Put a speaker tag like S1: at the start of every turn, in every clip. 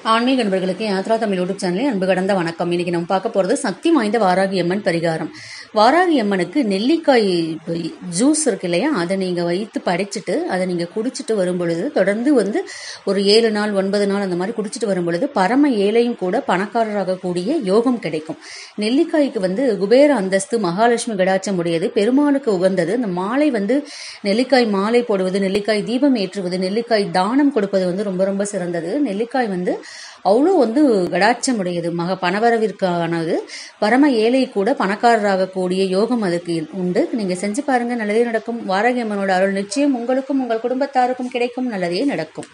S1: ஆன்மீக நண்பர்களுக்கு யாத்ரா தமிழ் யூடியூப் சேனலில் அன்பு கடந்த வணக்கம் இன்னைக்கு நம்ம பார்க்க போகிறது சக்தி வாய்ந்த வாராகி அம்மன் பரிகாரம் வாராகி அம்மனுக்கு நெல்லிக்காய் ஜூஸ் இருக்கு இல்லையா அதை நீங்கள் வைத்து படைச்சிட்டு அதை நீங்கள் குடிச்சிட்டு வரும் பொழுது தொடர்ந்து வந்து ஒரு ஏழு நாள் ஒன்பது நாள் அந்த மாதிரி குடிச்சிட்டு வரும் பொழுது பரம ஏழையும் கூட பணக்காரராக கூடிய யோகம் கிடைக்கும் நெல்லிக்காய்க்கு வந்து குபேர அந்தஸ்து மகாலட்சுமி கடாச்சம் உடையது பெருமாளுக்கு உகந்தது இந்த மாலை வந்து நெல்லிக்காய் மாலை போடுவது நெல்லிக்காய் தீபம் ஏற்றுவது நெல்லிக்காய் தானம் கொடுப்பது வந்து ரொம்ப ரொம்ப சிறந்தது நெல்லிக்காய் வந்து அவ்வளோ வந்து கடாட்சம் உடையது மக பணவரவிற்கானது பரம ஏழை கூட பணக்காரராக கூடிய யோகம் அதுக்கு உண்டு நீங்க செஞ்சு பாருங்க நல்லதே நடக்கும் வாராகி அம்மனோட அருள் நிச்சயம் உங்களுக்கும் உங்கள் குடும்பத்தாருக்கும் கிடைக்கும் நல்லதே நடக்கும்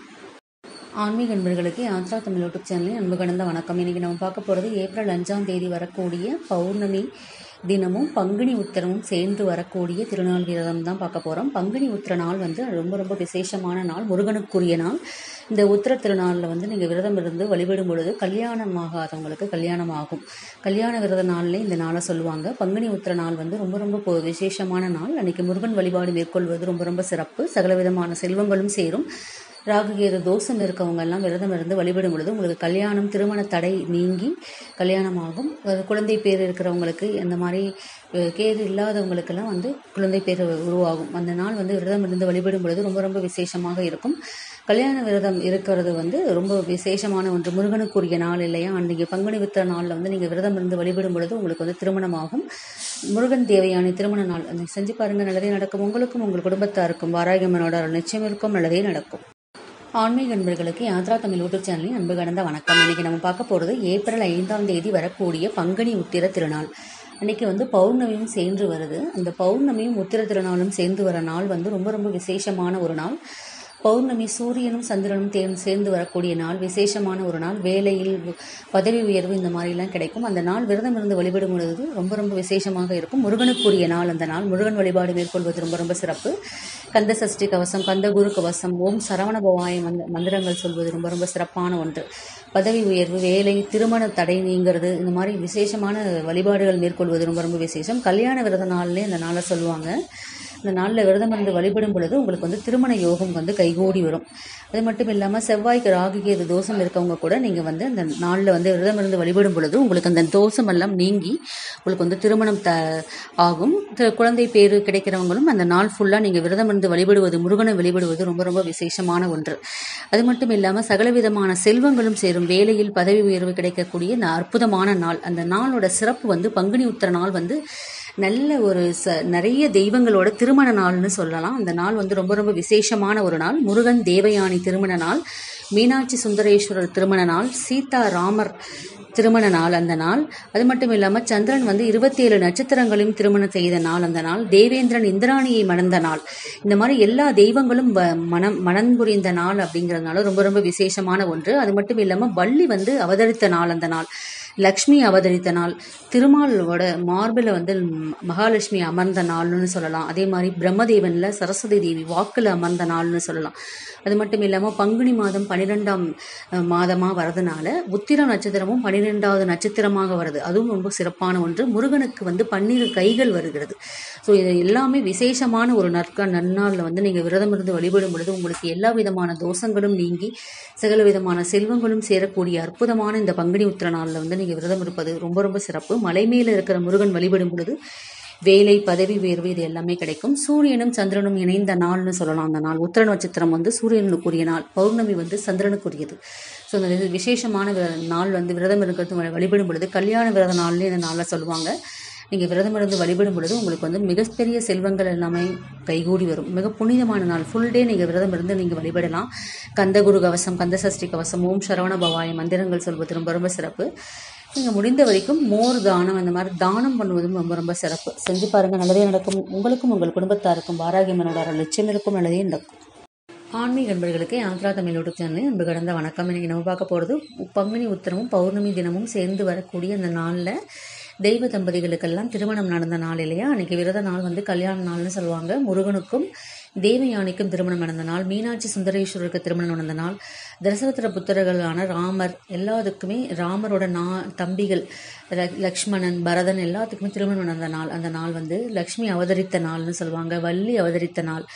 S1: ஆன்மீக நண்பர்களுக்கு யாத்ரா தமிழ் யூடியூப் சேனலில் அன்பு கடந்த வணக்கம் இன்னைக்கு நம்ம பார்க்க போகிறது ஏப்ரல் அஞ்சாம் தேதி வரக்கூடிய பௌர்ணமி தினமும் பங்குனி உத்திரமும் சேர்ந்து வரக்கூடிய திருநாள் விரதம் தான் பார்க்க போகிறோம் பங்குனி உத்திர நாள் வந்து ரொம்ப ரொம்ப விசேஷமான நாள் முருகனுக்குரிய நாள் இந்த உத்திர திருநாளில் வந்து நீங்கள் விரதம் இருந்து வழிபடும் பொழுது கல்யாணம் ஆகாதவங்களுக்கு கல்யாணம் ஆகும் கல்யாண விரத நாள்லேயே இந்த நாளை சொல்லுவாங்க பங்குனி உத்திர நாள் வந்து ரொம்ப ரொம்ப பொ- விசேஷமான நாள் அன்னைக்கு முருகன் வழிபாடு மேற்கொள்வது ரொம்ப ரொம்ப சிறப்பு சகல விதமான செல்வங்களும் சேரும் ராகுகேது தோஷம் இருக்கவங்க எல்லாம் விரதம் இருந்து வழிபடும் பொழுது உங்களுக்கு கல்யாணம் திருமண தடை நீங்கி கல்யாணமாகும் அது குழந்தை பேர் இருக்கிறவங்களுக்கு இந்த மாதிரி அஹ், கேது இல்லாதவங்களுக்கெல்லாம் வந்து குழந்தை பேர் உருவாகும் அந்த நாள் வந்து விரதம் இருந்து வழிபடும் பொழுது ரொம்ப ரொம்ப விசேஷமாக இருக்கும் கல்யாண விரதம் இருக்கிறது வந்து ரொம்ப விசேஷமான ஒன்று முருகனுக்குரிய நாள் இல்லையா அன்றைக்கி பங்குனி வித்திர நாளில் வந்து நீங்கள் விரதம் இருந்து வழிபடும் பொழுது உங்களுக்கு வந்து திருமணமாகும் முருகன் தேவையான திருமண நாள் அதை செஞ்சு பாருங்க நல்லதே நடக்கும் உங்களுக்கும் உங்கள் குடும்பத்தாருக்கும் வாராகியம்மனோட அருள் நிச்சயம் இருக்கும் நல்லதே நடக்கும் ஆன்மீக நண்பர்களுக்கு யாத்ரா தமிழ் யூடியூப் சேனலின் அன்பு கடந்த வணக்கம் இன்னைக்கு நம்ம பார்க்க போகிறது ஏப்ரல் ஐந்தாம் தேதி வரக்கூடிய பங்குனி உத்திர திருநாள் அன்னைக்கு வந்து பௌர்ணமியும் சேர்ந்து வருது அந்த பௌர்ணமியும் உத்திர திருநாளும் சேர்ந்து வர நாள் வந்து ரொம்ப ரொம்ப விசேஷமான ஒரு நாள் பௌர்ணமி சூரியனும் சந்திரனும் தே சேர்ந்து வரக்கூடிய நாள் விசேஷமான ஒரு நாள் வேலையில் பதவி உயர்வு இந்த மாதிரிலாம் கிடைக்கும் அந்த நாள் விரதம் இருந்து வழிபடும் பொழுது ரொம்ப ரொம்ப விசேஷமாக இருக்கும் முருகனுக்குரிய நாள் அந்த நாள் முருகன் வழிபாடு மேற்கொள்வது ரொம்ப ரொம்ப சிறப்பு கந்த சஷ்டி கவசம் கந்த குரு கவசம் ஓம் சரவண பவாய மந்த மந்திரங்கள் சொல்வது ரொம்ப ரொம்ப சிறப்பான ஒன்று பதவி உயர்வு வேலை திருமண தடை நீங்கிறது இந்த மாதிரி விசேஷமான வழிபாடுகள் மேற்கொள்வது ரொம்ப ரொம்ப விசேஷம் கல்யாண விரத நாள்லேயே அந்த நாளை சொல்லுவாங்க இந்த நாளில் விரதம் இருந்து வழிபடும் பொழுது உங்களுக்கு வந்து திருமண யோகம் வந்து கைகூடி வரும் அது மட்டும் இல்லாமல் செவ்வாய்க்கு ராகுகேது தோஷம் இருக்கவங்க கூட நீங்கள் வந்து அந்த நாளில் வந்து விரதம் இருந்து வழிபடும் பொழுது உங்களுக்கு அந்த தோஷம் எல்லாம் நீங்கி உங்களுக்கு வந்து திருமணம் த ஆகும் த- குழந்தை பேரு கிடைக்கிறவங்களும் அந்த நாள் ஃபுல்லாக நீங்கள் விரதம் இருந்து வழிபடுவது முருகனை வழிபடுவது ரொம்ப ரொம்ப விசேஷமான ஒன்று அது மட்டும் இல்லாமல் சகலவிதமான செல்வங்களும் சேரும் வேலையில் பதவி உயர்வு கிடைக்கக்கூடிய இந்த அற்புதமான நாள் அந்த நாளோட சிறப்பு வந்து பங்குனி உத்திர நாள் வந்து நல்ல ஒரு ச நிறைய தெய்வங்களோட திருமண நாள்னு சொல்லலாம் அந்த நாள் வந்து ரொம்ப ரொம்ப விசேஷமான ஒரு நாள் முருகன் தேவயானி திருமண நாள் மீனாட்சி சுந்தரேஸ்வரர் திருமண நாள் சீதா ராமர் திருமண நாள் அந்த நாள் அது மட்டும் இல்லாமல் சந்திரன் வந்து இருபத்தி ஏழு நட்சத்திரங்களையும் திருமணம் செய்த நாள் அந்த நாள் தேவேந்திரன் இந்திராணியை மணந்த நாள் இந்த மாதிரி எல்லா தெய்வங்களும் வ- மனம் மனம் புரிந்த நாள் அப்படிங்கிறதுனால ரொம்ப ரொம்ப விசேஷமான ஒன்று அது மட்டும் இல்லாமல் வள்ளி வந்து அவதரித்த நாள் அந்த நாள் லக்ஷ்மி அவதரித்த நாள் திருமாலோட மார்பில் வந்து ம், மகாலட்சுமி அமர்ந்த நாள்னு சொல்லலாம் அதே மாதிரி பிரம்மதேவன்ல சரஸ்வதி தேவி வாக்குல அமர்ந்த நாள்னு சொல்லலாம் அது மட்டும் இல்லாமல் பங்குனி மாதம் பன்னிரெண்டாம் மாதமாக வரதுனால உத்திர நட்சத்திரமும் பன்னிரெண்டாவது நட்சத்திரமாக வருது அதுவும் ரொம்ப சிறப்பான ஒன்று முருகனுக்கு வந்து பன்னிரு கைகள் வருகிறது ஸோ இது எல்லாமே விசேஷமான ஒரு நற்கா நன்னாளில் வந்து நீங்கள் விரதம் இருந்து வழிபடும் பொழுது உங்களுக்கு எல்லா விதமான தோஷங்களும் நீங்கி சகல விதமான செல்வங்களும் சேரக்கூடிய அற்புதமான இந்த பங்குனி உத்திர நாளில் வந்து நீங்கள் விரதம் இருப்பது ரொம்ப ரொம்ப சிறப்பு மலை மேலே இருக்கிற முருகன் வழிபடும் பொழுது வேலை பதவி உயர்வு இது எல்லாமே கிடைக்கும் சூரியனும் சந்திரனும் இணைந்த நாள்னு சொல்லலாம் அந்த நாள் உத்திர நட்சத்திரம் வந்து சூரியனுக்குரிய நாள் பௌர்ணமி வந்து சந்திரனுக்குரியது ஸோ அந்த இது விசேஷமான விர- நாள் வந்து விரதம் இருக்கிறது வ- வழிபடும் பொழுது கல்யாண விரத நாள்னு இந்த நாளில் சொல்லுவாங்க நீங்கள் விரதம் இருந்து வழிபடும் பொழுது உங்களுக்கு வந்து மிகப்பெரிய செல்வங்கள் எல்லாமே கைகூடி வரும் மிக புனிதமான நாள் ஃபுல் டே நீங்கள் விரதம் இருந்து நீங்கள் வழிபடலாம் கந்தகுரு கவசம் கந்த சஷ்டி கவசம் ஓம் சரவண பவாய மந்திரங்கள் சொல்வது ரொம்ப ரொம்ப சிறப்பு நீங்கள் முடிந்த வரைக்கும் மோர் தானம் அந்த மாதிரி தானம் பண்ணுவதும் ரொம்ப ரொம்ப சிறப்பு செஞ்சு பாருங்கள் நல்லதே நடக்கும் உங்களுக்கும் உங்கள் குடும்பத்தாருக்கும் வாராகியம்மனோட அருள் நிச்சயம் இருக்கும் நல்லதே நடக்கும் ஆன்மீக நண்பர்களுக்கு யாத்ரா தமிழ் யூடியூப் சேனலில் அன்பு கடந்த வணக்கம் இன்னைக்கு நம்ம பார்க்க போகிறது பங்குனி உத்திரமும் பௌர்ணமி தினமும் சேர்ந்து வரக்கூடிய அந்த நாளில் தெய்வ தம்பதிகளுக்கெல்லாம் திருமணம் நடந்த நாள் இல்லையா அன்னைக்கு விரத நாள் வந்து கல்யாண நாள்னு சொல்லுவாங்க முருகனுக்கும் தேவயானிக்கும் திருமணம் நடந்த நாள் மீனாட்சி சுந்தரேஸ்வரருக்கு திருமணம் நடந்த நாள் தசரதர புத்திரர்களான ராமர் எல்லாத்துக்குமே ராமரோட நா தம்பிகள் ல- லக்ஷ்மணன் பரதன் எல்லாத்துக்குமே திருமணம் நடந்த நாள் அந்த நாள் வந்து லக்ஷ்மி அவதரித்த நாள்னு சொல்லுவாங்க வள்ளி அவதரித்த நாள்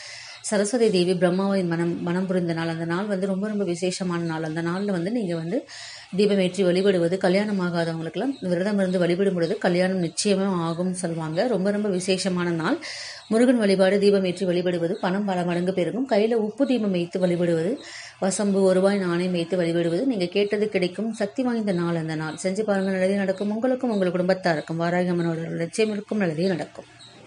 S1: சரஸ்வதி தேவி பிரம்மாவை மனம் மனம் புரிந்த நாள் அந்த நாள் வந்து ரொம்ப ரொம்ப விசேஷமான நாள் அந்த நாளில் வந்து நீங்கள் வந்து தீபமேற்றி வழிபடுவது கல்யாணம் ஆகாதவங்களுக்கெல்லாம் விரதம் இருந்து வழிபடும் பொழுது கல்யாணம் நிச்சயமாக ஆகும்னு சொல்லுவாங்க ரொம்ப ரொம்ப விசேஷமான நாள் முருகன் வழிபாடு தீபம் ஏற்றி வழிபடுவது பணம் பல மடங்கு பெருகும் கையில் உப்பு தீபம் வைத்து வழிபடுவது வசம்பு ஒரு ரூபாய் நாணயம் வைத்து வழிபடுவது நீங்கள் கேட்டது கிடைக்கும் சக்தி வாய்ந்த நாள் அந்த நாள் செஞ்சு பாருங்கள் நல்லதே நடக்கும் உங்களுக்கும் உங்கள் குடும்பத்தாருக்கும் வாராகமனோட நிச்சயம் இருக்கும் நல்லதே நடக்கும்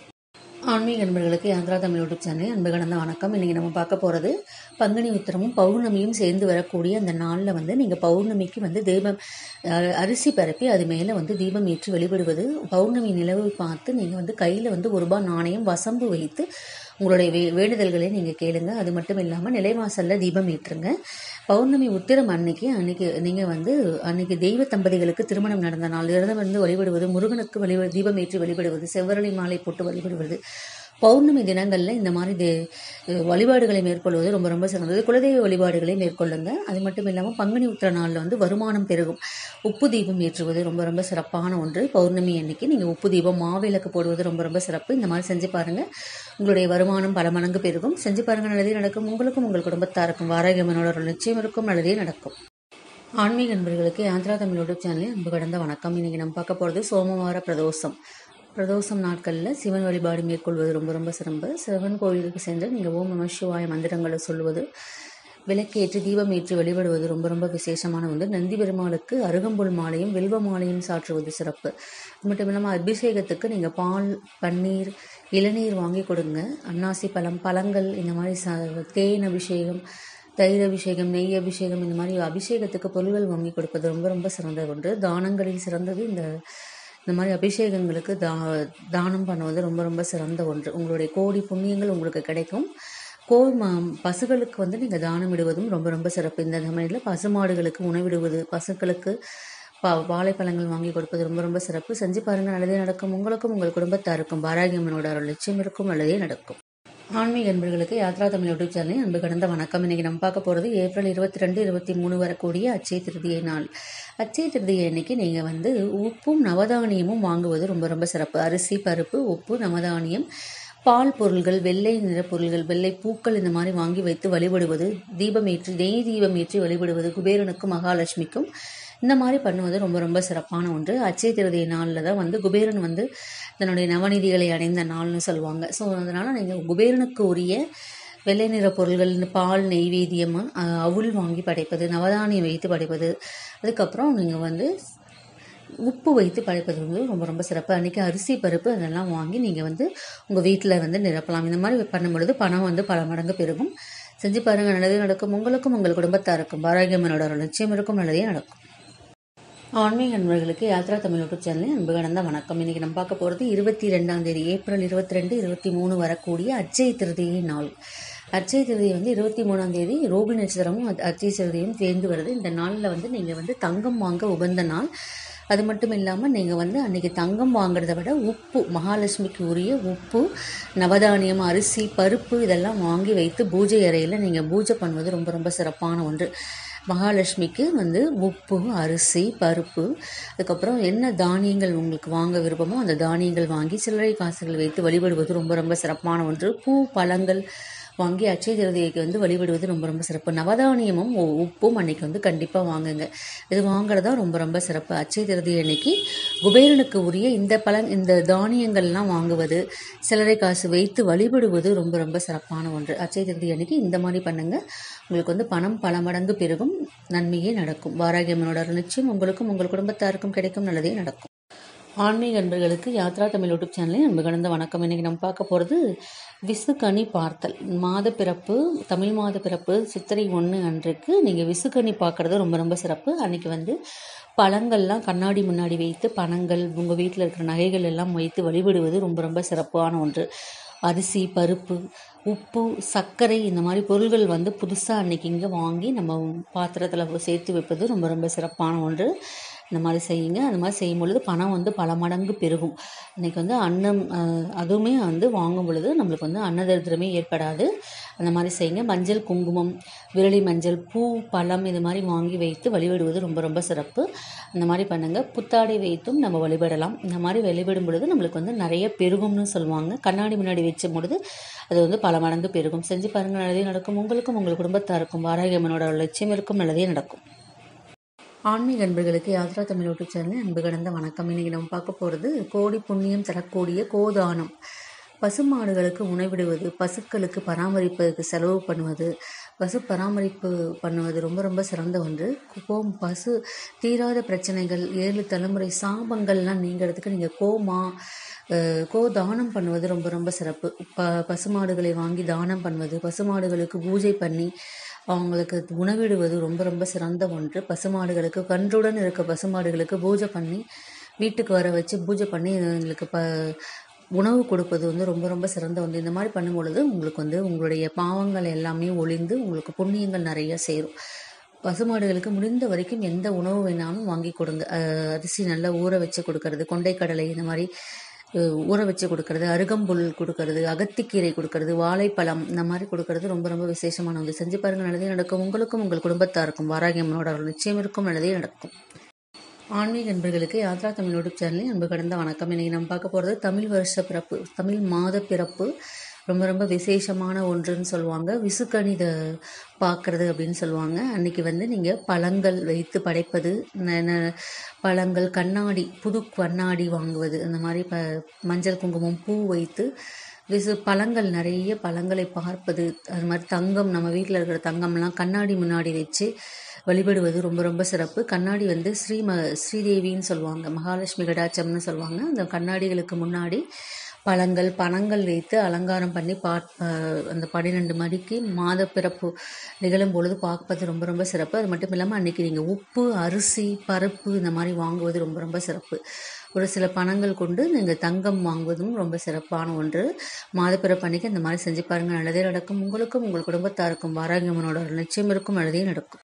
S1: ஆன்மீக நண்பர்களுக்கு யாத்ரா தமிழ் யூடியூப் சேனல் அன்பு கடந்த வணக்கம் இன்றைக்கி நம்ம பார்க்க போகிறது பங்குனி உத்திரமும் பௌர்ணமியும் சேர்ந்து வரக்கூடிய அந்த நாளில் வந்து நீங்கள் பௌர்ணமிக்கு வந்து தீபம் அஹ், அரிசி பரப்பி அது மேலே வந்து தீபம் ஏற்றி வழிபடுவது பௌர்ணமி நிலவை பார்த்து நீங்கள் வந்து கையில் வந்து ஒரு ரூபாய் நாணயம் வசம்பு வைத்து உங்களுடைய வே வேண்டுதல்களை நீங்கள் கேளுங்க அது மட்டும் இல்லாமல் நிலைவாசலில் தீபம் ஏற்றுங்க பௌர்ணமி உத்திரம் அன்னைக்கு அன்னைக்கு நீங்கள் வந்து அன்னைக்கு தெய்வ தம்பதிகளுக்கு திருமணம் நடந்த நாள் விரதம் இருந்து வழிபடுவது முருகனுக்கு வழிப தீபம் ஏற்றி வழிபடுவது செவ்வரளி மாலை போட்டு வழிபடுவது பௌர்ணமி தினங்களில் இந்த மாதிரி தே- வழிபாடுகளை மேற்கொள்வது ரொம்ப ரொம்ப சிறந்தது குலதெய்வ வழிபாடுகளை மேற்கொள்ளுங்க அது மட்டும் இல்லாமல் பங்குனி உத்திர நாளில் வந்து வருமானம் பெருகும் உப்பு தீபம் ஏற்றுவது ரொம்ப ரொம்ப சிறப்பான ஒன்று பௌர்ணமி அன்னைக்கு நீங்கள் உப்பு தீபம் மாவிளக்கு போடுவது ரொம்ப ரொம்ப சிறப்பு இந்த மாதிரி செஞ்சு பாருங்கள் உங்களுடைய வருமானம் பல மடங்கு பெருகும் செஞ்சு பாருங்கள் நல்லதே நடக்கும் உங்களுக்கும் உங்கள் குடும்பத்தாருக்கும் வாராகியமனோட ஒரு நிச்சயம் இருக்கும் நல்லதே நடக்கும் ஆன்மீக நண்பர்களுக்கு யாத்ரா தமிழ் யூடியூப் சேனலில் அன்பு கடந்த வணக்கம் இன்னைக்கு நம்ம பார்க்க போகிறது சோமவார பிரதோஷம் பிரதோஷம் நாட்களில் சிவன் வழிபாடு மேற்கொள்வது ரொம்ப ரொம்ப சிறப்பு சிவன் கோவிலுக்கு சென்று நீங்கள் ஓம் நம சிவாய மந்திரங்களை சொல்லுவது விளக்கேற்றி தீபம் ஏற்றி வழிபடுவது ரொம்ப ரொம்ப விசேஷமான ஒன்று நந்தி பெருமாளுக்கு அருகம்புல் மாலையும் வில்வ மாலையும் சாற்றுவது சிறப்பு அது மட்டும் இல்லாமல் அபிஷேகத்துக்கு நீங்கள் பால் பன்னீர் இளநீர் வாங்கி கொடுங்க அன்னாசி பழம் பழங்கள் இந்த மாதிரி ச தேன் அபிஷேகம் தயிர் அபிஷேகம் நெய் அபிஷேகம் இந்த மாதிரி அபிஷேகத்துக்கு பொருள்கள் வாங்கி கொடுப்பது ரொம்ப ரொம்ப சிறந்த ஒன்று தானங்களில் சிறந்தது இந்த இந்த மாதிரி அபிஷேகங்களுக்கு தா தானம் பண்ணுவது ரொம்ப ரொம்ப சிறந்த ஒன்று உங்களுடைய கோடி புண்ணியங்கள் உங்களுக்கு கிடைக்கும் கோ ம பசுகளுக்கு வந்து நீங்கள் தானம் இடுவதும் ரொம்ப ரொம்ப சிறப்பு இந்த சமயத்தில் பசுமாடுகளுக்கு உணவிடுவது பசுக்களுக்கு பா வாழைப்பழங்கள் வாங்கி கொடுப்பது ரொம்ப ரொம்ப சிறப்பு செஞ்சு பாருங்கள் நல்லதே நடக்கும் உங்களுக்கும் உங்கள் குடும்பத்தாருக்கும் பாராகியம்மனோட அருள் நிச்சயம் இருக்கும் நல்லதே நடக்கும் ஆன்மீக அன்பர்களுக்கு யாத்ரா தமிழ் யூடியூப் சேனலில் அன்பு கடந்த வணக்கம் இன்னைக்கு நம்ம பார்க்க போகிறது ஏப்ரல் இருபத்தி ரெண்டு இருபத்தி மூணு வரக்கூடிய அச்சய திருதியை நாள் அச்சய திருதியை அன்னைக்கு நீங்கள் வந்து உப்பும் நவதானியமும் வாங்குவது ரொம்ப ரொம்ப சிறப்பு அரிசி பருப்பு உப்பு நவதானியம் பால் பொருள்கள் வெள்ளை நிற பொருள்கள் வெள்ளை பூக்கள் இந்த மாதிரி வாங்கி வைத்து வழிபடுவது தீபம் ஏற்றி நெய் தீபம் ஏற்றி வழிபடுவது குபேரனுக்கும் மகாலட்சுமிக்கும் இந்த மாதிரி பண்ணுவது ரொம்ப ரொம்ப சிறப்பான ஒன்று அச்சய திருதி நாளில் தான் வந்து குபேரன் வந்து தன்னுடைய நவநிதிகளை அடைந்த நாள்னு சொல்லுவாங்க ஸோ அதனால் நீங்கள் குபேரனுக்கு உரிய வெள்ளை நிற பொருள்கள் இந்த பால் நெய்வேத்தியம் அஹ், அவுள் வாங்கி படைப்பது நவதானியம் வைத்து படைப்பது அதுக்கப்புறம் நீங்கள் வந்து உப்பு வைத்து படைப்பது வந்து ரொம்ப ரொம்ப சிறப்பு அன்றைக்கி அரிசி பருப்பு அதெல்லாம் வாங்கி நீங்கள் வந்து உங்கள் வீட்டில் வந்து நிரப்பலாம் இந்த மாதிரி பண்ணும் பொழுது பணம் வந்து பல மடங்கு பெருகும் செஞ்சு பாருங்கள் நல்லதே நடக்கும் உங்களுக்கும் உங்கள் குடும்பத்தாருக்கும் பாராகியம்மனோட அருள் நிச்சயம் இருக்கும் நல்லதே நடக்கும் ஆன்மீக நண்பர்களுக்கு யாத்ரா தமிழ் யூடியூப் சேனலில் அன்பு கடந்த வணக்கம் இன்னைக்கு நம்ம பார்க்க போகிறது இருபத்தி ரெண்டாம் தேதி ஏப்ரல் இருபத்தி ரெண்டு இருபத்தி மூணு வரக்கூடிய அச்சய திருதியை நாள் அச்சய திருதி வந்து இருபத்தி மூணாம் தேதி ரோபி நட்சத்திரமும் அ- அச்சய திருதியும் சேர்ந்து வருது இந்த நாளில் வந்து நீங்கள் வந்து தங்கம் வாங்க உகந்த நாள் அது மட்டும் இல்லாமல் நீங்கள் வந்து அன்றைக்கி தங்கம் வாங்குறத விட உப்பு மகாலட்சுமிக்கு உரிய உப்பு நவதானியம் அரிசி பருப்பு இதெல்லாம் வாங்கி வைத்து பூஜை அறையில் நீங்கள் பூஜை பண்ணுவது ரொம்ப ரொம்ப சிறப்பான ஒன்று மகாலட்சுமிக்கு வந்து உப்பு அரிசி பருப்பு அதுக்கப்புறம் என்ன தானியங்கள் உங்களுக்கு வாங்க விருப்பமோ அந்த தானியங்கள் வாங்கி சில்லறை காசுகள் வைத்து வழிபடுவது ரொம்ப ரொம்ப சிறப்பான ஒன்று பூ பழங்கள் வாங்கி அச்சய திருதியைக்கு வந்து வழிபடுவது ரொம்ப ரொம்ப சிறப்பு நவதானியமும் உ- உப்பும் அன்னைக்கு வந்து கண்டிப்பாக வாங்குங்க இது வாங்குறதா ரொம்ப ரொம்ப சிறப்பு அச்சய திருதி அன்னைக்கு குபேரனுக்கு உரிய இந்த பழம் இந்த தானியங்கள்லாம் வாங்குவது சில்லறை காசு வைத்து வழிபடுவது ரொம்ப ரொம்ப சிறப்பான ஒன்று அச்சய திருதி அன்னைக்கு இந்த மாதிரி பண்ணுங்க உங்களுக்கு வந்து பணம் பல மடங்கு பெருகும் நன்மையே நடக்கும் வாராகியம்மனோட அருள் நிச்சயம் உங்களுக்கும் உங்கள் குடும்பத்தாருக்கும் கிடைக்கும் நல்லதே நடக்கும் ஆன்மீக அன்பர்களுக்கு யாத்ரா தமிழ் யூடியூப் சேனலில் அன்பு கடந்த வணக்கம் இன்னைக்கு நம்ம பார்க்க போகிறது விசுக்கனி பார்த்தல் மாத பிறப்பு தமிழ் மாத பிறப்பு சித்திரை ஒன்று அன்றைக்கு நீங்கள் விசுக்கனி பார்க்குறது ரொம்ப ரொம்ப சிறப்பு அன்னைக்கு வந்து பழங்கள்லாம் கண்ணாடி முன்னாடி வைத்து பணங்கள் உங்கள் வீட்டில் இருக்கிற நகைகள் எல்லாம் வைத்து வழிபடுவது ரொம்ப ரொம்ப சிறப்பான ஒன்று அரிசி பருப்பு உப்பு சர்க்கரை இந்த மாதிரி பொருள்கள் வந்து புதுசாக அன்னைக்கு இங்கே வாங்கி நம்ம பாத்திரத்தில் சேர்த்து வைப்பது ரொம்ப ரொம்ப சிறப்பான ஒன்று இந்த மாதிரி செய்யுங்க அந்த மாதிரி செய்யும் பொழுது பணம் வந்து பல மடங்கு பெருகும் இன்னைக்கு வந்து அன்னம் அஹ், அதுவுமே வந்து வாங்கும் பொழுது நம்மளுக்கு வந்து அன்னதரித்திரமே ஏற்படாது அந்த மாதிரி செய்யுங்க மஞ்சள் குங்குமம் விரலி மஞ்சள் பூ பழம் இது மாதிரி வாங்கி வைத்து வழிபடுவது ரொம்ப ரொம்ப சிறப்பு அந்த மாதிரி பண்ணுங்கள் புத்தாடை வைத்தும் நம்ம வழிபடலாம் இந்த மாதிரி வழிபடும் பொழுது நம்மளுக்கு வந்து நிறைய பெருகும்னு சொல்லுவாங்க கண்ணாடி முன்னாடி வச்ச பொழுது அது வந்து பல மடங்கு பெருகும் செஞ்சு பாருங்கள் நல்லதே நடக்கும் உங்களுக்கும் உங்கள் குடும்பத்தாருக்கும் வாராகி அம்மனோட லட்சியம் இருக்கும் நல்லதே நடக்கும் ஆன்மீக அன்பர்களுக்கு யாத்ரா தமிழ் யூடியூப் சேனல் அன்பு கடந்த வணக்கம் இன்னைக்கு நம்ம பார்க்க போகிறது கோடி புண்ணியம் தரக்கூடிய கோதானம் பசுமாடுகளுக்கு உணவிடுவது பசுக்களுக்கு பராமரிப்பதற்கு செலவு பண்ணுவது பசு பராமரிப்பு பண்ணுவது ரொம்ப ரொம்ப சிறந்த ஒன்று கோ பசு தீராத பிரச்சனைகள் ஏழு தலைமுறை சாபங்கள்லாம் நீங்கிறதுக்கு நீங்கள் கோமா அஹ், கோ தானம் பண்ணுவது ரொம்ப ரொம்ப சிறப்பு ப பசுமாடுகளை வாங்கி தானம் பண்ணுவது பசுமாடுகளுக்கு பூஜை பண்ணி அவங்களுக்கு உணவிடுவது ரொம்ப ரொம்ப சிறந்த ஒன்று பசுமாடுகளுக்கு கன்றுடன் இருக்க பசுமாடுகளுக்கு பூஜை பண்ணி வீட்டுக்கு வர வச்சு பூஜை பண்ணி எங்களுக்கு ப உணவு கொடுப்பது வந்து ரொம்ப ரொம்ப சிறந்த ஒன்று இந்த மாதிரி பண்ணும் பொழுது உங்களுக்கு வந்து உங்களுடைய பாவங்கள் எல்லாமே ஒளிந்து உங்களுக்கு புண்ணியங்கள் நிறைய சேரும் பசுமாடுகளுக்கு முடிந்த வரைக்கும் எந்த உணவு வேணாலும் வாங்கி கொடுங்க அஹ் அரிசி நல்லா ஊற வச்சு கொடுக்கறது கொண்டைக்கடலை இந்த மாதிரி அஹ் ஊற வச்சு கொடுக்கறது அருகம்புல் கொடுக்கறது அகத்திக்கீரை கொடுக்கறது வாழைப்பழம் இந்த மாதிரி கொடுக்கறது ரொம்ப ரொம்ப விசேஷமான ஒன்று செஞ்சு பாருங்க நல்லதே நடக்கும் உங்களுக்கும் உங்கள் குடும்பத்தாருக்கும் வாராகி அம்மனோட அருள் நிச்சயம் இருக்கும் நல்லதே நடக்கும் ஆன்மீக நண்பர்களுக்கு யாத்ரா தமிழ் யூடியூப் சேனலில் அன்பு கடந்த வணக்கம் இன்னைக்கு நம்ம பார்க்க போகிறது தமிழ் வருஷ பிறப்பு தமிழ் மாத பிறப்பு ரொம்ப ரொம்ப விசேஷமான ஒன்றுன்னு சொல்லுவாங்க விசுக்கணித பார்க்கறது அப்படின்னு சொல்லுவாங்க அன்னைக்கு வந்து நீங்கள் பழங்கள் வைத்து படைப்பது ந- ந- பழங்கள் கண்ணாடி புது கண்ணாடி வாங்குவது அந்த மாதிரி ப மஞ்சள் குங்குமம் பூ வைத்து விசு பழங்கள் நிறைய பழங்களை பார்ப்பது அது மாதிரி தங்கம் நம்ம வீட்டில் இருக்கிற தங்கம்லாம் கண்ணாடி முன்னாடி வச்சு வழிபடுவது ரொம்ப ரொம்ப சிறப்பு கண்ணாடி வந்து ஸ்ரீ ம ஸ்ரீதேவின்னு சொல்லுவாங்க மகாலட்சுமி கடாச்சம்னு சொல்லுவாங்க அந்த கண்ணாடிகளுக்கு முன்னாடி பழங்கள் பணங்கள் வைத்து அலங்காரம் பண்ணி பா அஹ் அந்த பன்னிரெண்டு மணிக்கு மாத பிறப்பு நிகழும் பொழுது பார்ப்பது ரொம்ப ரொம்ப சிறப்பு அது மட்டும் இல்லாமல் அன்றைக்கி நீங்கள் உப்பு அரிசி பருப்பு இந்த மாதிரி வாங்குவது ரொம்ப ரொம்ப சிறப்பு ஒரு சில பணங்கள் கொண்டு நீங்கள் தங்கம் வாங்குவதும் ரொம்ப சிறப்பான ஒன்று மாதப்பிறப்பு அன்னைக்கு இந்த மாதிரி செஞ்சு பாருங்கள் நல்லதே நடக்கும் உங்களுக்கும் உங்கள் குடும்பத்தாருக்கும் வாராகியம்மனோட ஒரு நிச்சயம் இருக்கும் நல்லதே நடக்கும்